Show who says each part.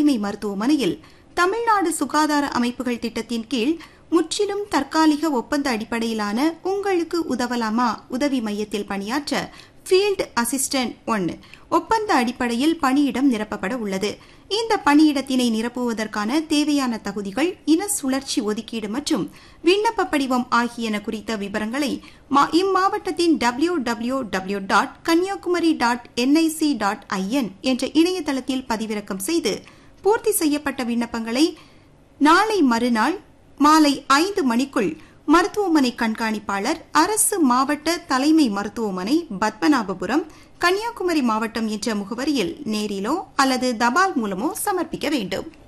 Speaker 1: தலைமை மருத்துவமனையில் தமிழ்நாடு சுகாதார அமைப்புகள் திட்டத்தின் கீழ் முற்றிலும் தற்காலிக ஒப்பந்த அடிப்படையிலான உங்களுக்கு உதவலாமா உதவி மையத்தில் பணியாற்ற ஃபீல்டு அசிஸ்டன்ட் ஒன் ஒப்பந்த அடிப்படையில் பணியிடம் நிரப்பப்பட உள்ளது இந்த பணியிடத்தினை நிரப்புவதற்கான தேவையான தகுதிகள் இன சுழற்சி ஒதுக்கீடு மற்றும் விண்ணப்ப படிவம் ஆகியன குறித்த விவரங்களை இம்மாவட்டத்தின் W W W dot Kanyakumari dot NIC dot I N என்ற இணையதளத்தில் பதிவிறக்கம் செய்து பூர்த்தி செய்யப்பட்ட விண்ணப்பங்களை நாளை மறுநாள் மாலை ஐந்து மணிக்குள் மருத்துவமனை கண்காணிப்பாளர் அரசு மாவட்ட தலைமை மருத்துவமனை பத்மநாபபுரம் கன்னியாகுமரி மாவட்டம் என்ற முகவரியில் நேரிலோ அல்லது தபால் மூலமோ சமர்ப்பிக்க வேண்டும்